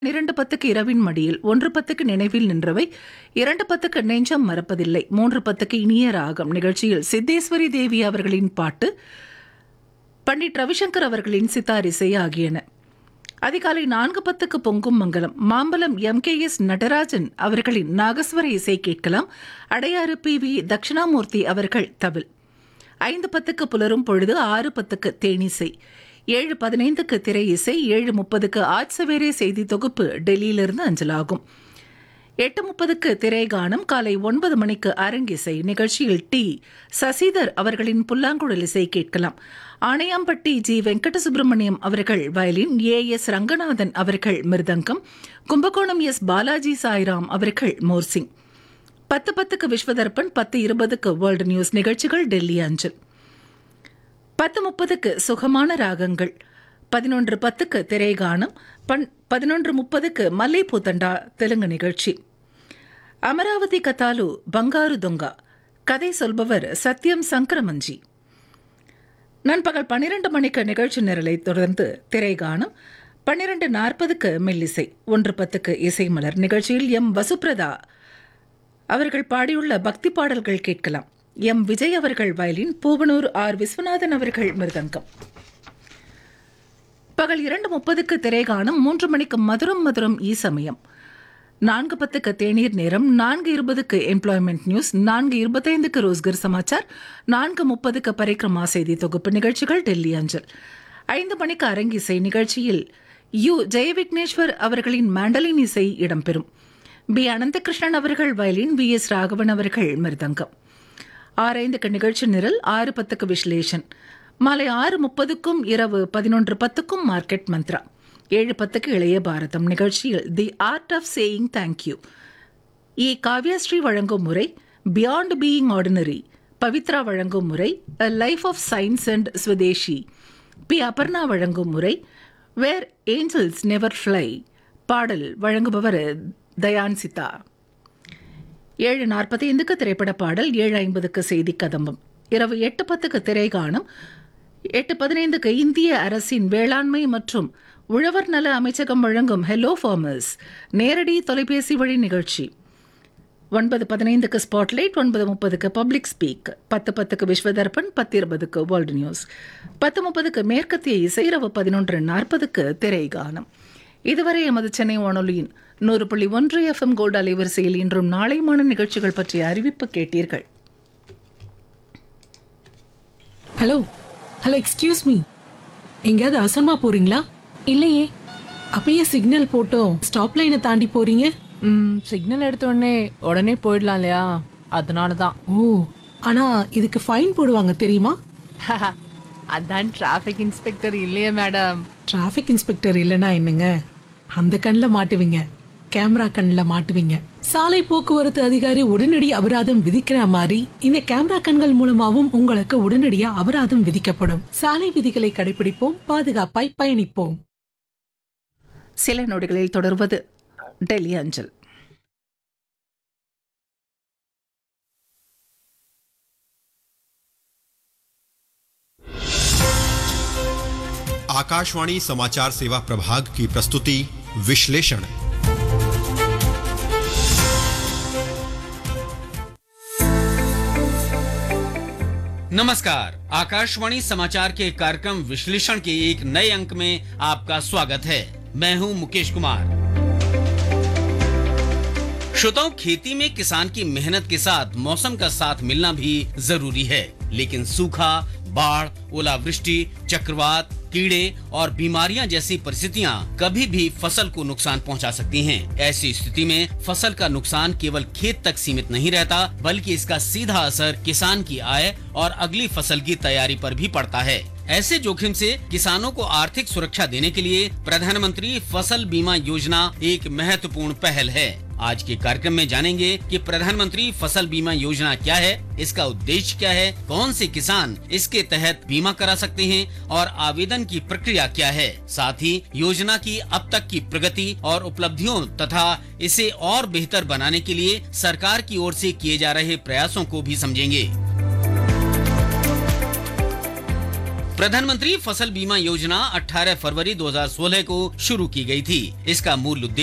இரண்டு பத்துக்கு இரவின் மடியில் ஒன்று பத்துக்கு நினைவில் நின்றவை இரண்டு பத்துக்கு நெஞ்சம் மறப்பதில்லை மூன்று பத்துக்கு இனிய ராகம் நிகழ்ச்சியில் சித்தேஸ்வரி தேவி அவர்களின் பாட்டு பண்டிட் ரவிசங்கர் அவர்களின் சித்தார் இசை ஆகியன அதிகாலை நான்கு பத்துக்கு பொங்கும் மங்கலம் Mambalam M K S Natarajan அவர்களின் நாகஸ்வர இசை கேட்கலாம் அடையாறு பி வி தட்சிணாமூர்த்தி அவர்கள் தவில் ஐந்து பத்துக்கு புலரும் பொழுது ஆறு பத்துக்கு தேனிசை ஏழு பதினைந்துக்கு திரை இசை ஏழு முப்பதுக்கு ஆஜ் சவேரே செய்தி தொகுப்பு டெல்லியிலிருந்து அஞ்சலாகும் எட்டு முப்பதுக்கு திரைகானம் காலை ஒன்பது மணிக்கு அரங்கிசை நிகழ்ச்சியில் டி சசிதர் அவர்களின் புல்லாங்குழல் இசை கேட்கலாம் ஆணையாம்பட்டி ஜி வெங்கட சுப்பிரமணியம் அவர்கள் வயலின் ஏ எஸ் ரங்கநாதன் அவர்கள் மிருதங்கம் கும்பகோணம் எஸ் பாலாஜி சாய்ராம் அவர்கள் மோர்சிங் பத்து பத்துக்கு விஸ்வதர்பன் பத்து இருபதுக்கு வேர்ல்டு நியூஸ் நிகழ்ச்சிகள் டெல்லி அஞ்சல் பத்து முப்பதுக்கு சுகமான ராகங்கள் பதினொன்று பத்துக்கு திரைகானம் பன் பதினொன்று முப்பதுக்கு மல்லை பூத்தண்டா தெலுங்கு நிகழ்ச்சி அமராவதி கதாலு பங்காரு தொங்கா கதை சொல்பவர் சத்யம் சங்கரமஞ்சி நண்பகல் பன்னிரண்டு மணிக்கு நிகழ்ச்சி நிரலை தொடர்ந்து திரைகானம் பன்னிரண்டு நாற்பதுக்கு மெல்லிசை ஒன்று பத்துக்கு இசை மலர் நிகழ்ச்சியில் எம் வசுப்ரதா அவர்கள் பாடியுள்ள பக்தி பாடல்கள் கேட்கலாம் எம் விஜய் அவர்கள் வயலின் பூவனூர் ஆர் விஸ்வநாதன் அவர்கள் மிருதங்கம் பகல் இரண்டு முப்பதுக்கு திரைகாணும் மூன்று மணிக்கு மதுரம் மதுரம் ஈ சமயம் நான்கு பத்துக்கு தேநீர் நேரம் நான்கு இருபதுக்கு எம்ப்ளாய்மெண்ட் நியூஸ் நான்கு இருபத்தைந்துக்கு ரோஸ்கர் சமாச்சார் நான்கு முப்பதுக்கு பரிக்ரமா செய்தி தொகுப்பு நிகழ்ச்சிகள் டெல்லி அஞ்சல் ஐந்து மணிக்கு அரங்கிசை நிகழ்ச்சியில் யு ஜெயவிக்னேஸ்வர் அவர்களின் மேண்டலின் இசை இடம்பெறும் பி அனந்தகிருஷ்ணன் அவர்கள் வயலின் பி எஸ் ராகவன் அவர்கள் மிருதங்கம் ஆறு ஐந்துக்கு நிகழ்ச்சி நிரல் ஆறு பத்துக்கு விஸ்லேஷன் மாலை ஆறு முப்பதுக்கும் இரவு பதினொன்று பத்துக்கும் மார்க்கெட் மந்த்ரா ஏழு பத்துக்கு இளைய பாரதம் நிகழ்ச்சியில் the art of saying thank you E Kavyasri வழங்கும் முறை பியாண்ட் பீயிங் ஆர்டினரி பவித்ரா வழங்கும் முறை a life of science and Swadeshi B Aparna வழங்கும் முறை வேர் ஏஞ்சல்ஸ் நெவர் ஃப்ளை பாடல் வழங்குபவர் தயான் சித்தா ஏழு நாற்பத்தி ஐந்துக்கு திரைப்பட பாடல் ஏழு ஐம்பதுக்கு செய்தி கதம்பம் இரவு எட்டு பத்துக்கு திரைகாணும் எட்டு பதினைந்துக்கு இந்திய அரசின் வேளாண்மை மற்றும் உழவர் நல அமைச்சகம் வழங்கும் ஹெலோ ஃபார்மர்ஸ் நேரடி தொலைபேசி வழி நிகழ்ச்சி ஒன்பது பதினைந்துக்கு ஸ்பாட்லைட் ஒன்பது முப்பதுக்கு பப்ளிக் ஸ்பீக் பத்து பத்துக்கு விஸ்வதர்பன் பத்து இருபதுக்கு வேர்ல்டு நியூஸ் பத்து முப்பதுக்கு மேற்கத்திய இசை இரவு பதினொன்று நாற்பதுக்கு திரைகானம் இதுவரை எமது சென்னை வானொலியின் நூறு புள்ளி ஒன்று எஃப்எம் கோல்டு அலைவரிசையில் இன்றும் நாளைமான நிகழ்ச்சிகள் பற்றிய அறிவிப்பு கேட்டீர்கள் ஹலோ ஹலோ எக்ஸ்கியூஸ் மீ எங்கேயாவது அவசரமா போறீங்களா இல்லையே அப்பயே சிக்னல் போட்டோம் ஸ்டாப் லைனை தாண்டி போறீங்க ம் சிக்னல் எடுத்த உடனே உடனே போயிடலாம் இல்லையா அதனால தான் ஓ ஆனா இதுக்கு ஃபைன் போடுவாங்க தெரியுமா அதான் டிராஃபிக் இன்ஸ்பெக்டர் இல்லையே மேடம் டிராஃபிக் இன்ஸ்பெக்டர் இல்லைன்னா என்னங்க அந்த கண்ணில் மாட்டுவீங்க கேமரா கண்ணில் மாட்டுவீங்க சாலை போக்குவரத்து அதிகாரி உடனடி அபராதம் விதிக்கிற மாதிரி இந்த கேமரா கண்கள் மூலமாவும் உங்களுக்கு உடனடியா அபராதம் விதிக்கப்படும் சாலை விதிகளை கடைபிடிப்போம் பாதுகாப்பாய் பயணிப்போம் சில நொடிகளில் தொடர்வது டெல்லி அஞ்சல் आकाशवाणी समाचार सेवा प्रभाग की प्रस्तुति विश्लेषण नमस्कार आकाशवाणी समाचार के कार्यक्रम विश्लेषण के एक नए अंक में आपका स्वागत है मैं हूं मुकेश कुमार श्रोताओं खेती में किसान की मेहनत के साथ मौसम का साथ मिलना भी जरूरी है लेकिन सूखा बाढ़ ओलावृष्टि चक्रवात कीड़े और बीमारियां जैसी परिस्थितियां कभी भी फसल को नुकसान पहुंचा सकती हैं। ऐसी स्थिति में फसल का नुकसान केवल खेत तक सीमित नहीं रहता बल्कि इसका सीधा असर किसान की आय और अगली फसल की तैयारी पर भी पड़ता है ऐसे जोखिम से किसानों को आर्थिक सुरक्षा देने के लिए प्रधानमंत्री फसल बीमा योजना एक महत्वपूर्ण पहल है आज के कार्यक्रम में जानेंगे कि प्रधानमंत्री फसल बीमा योजना क्या है इसका उद्देश्य क्या है कौन से किसान इसके तहत बीमा करा सकते हैं और आवेदन की प्रक्रिया क्या है साथ ही योजना की अब तक की प्रगति और उपलब्धियों तथा इसे और बेहतर बनाने के लिए सरकार की ओर से किए जा रहे प्रयासों को भी समझेंगे प्रधानमंत्री फसल बीमा योजना 18 फरवरी 2016 को शुरू की गई थी इसका मूल उद्देश्य